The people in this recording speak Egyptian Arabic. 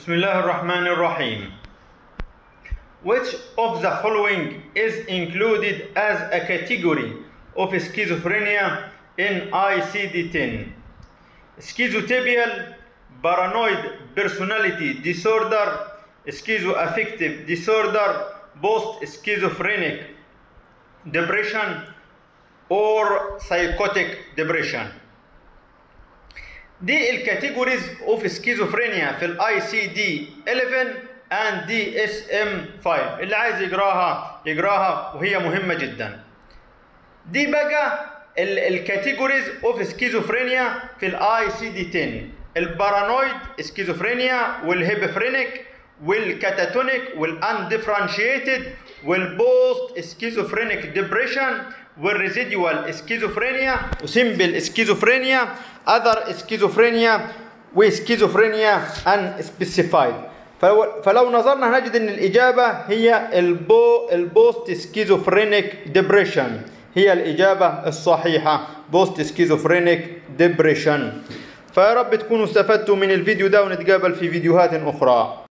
بسم الله الرحمن الرحيم Which of the following is included as a category of schizophrenia in ICD-10? Schizotypial paranoid personality disorder, schizoaffective disorder, post-schizophrenic depression, or psychotic depression. دي الكاتيجوريز اوف سكيزوفرينيا في الاي سي دي 11 اند دي اس ام 5 اللي عايز يقراها يقراها وهي مهمه جدا دي بقى الكاتيجوريز اوف سكيزوفرينيا في الاي سي دي 10 البارانويد سكيزوفرينيا والهيبفرينيك والكاتاتونيك والاندفرنشيتد والبوست سكيزوفرينيك ديبريشن والريزيديوال سكيزوفرينيا وسيمبل سكيزوفرينيا اذر سكيزوفرينيا وسكيزوفرينيا ان سبيسيفايد فلو نظرنا نجد ان الاجابه هي البو البوست سكيزوفرينيك ديبريشن هي الاجابه الصحيحه بوست سكيزوفرينيك ديبريشن فيا رب تكونوا استفدتوا من الفيديو ده ونتقابل في فيديوهات اخرى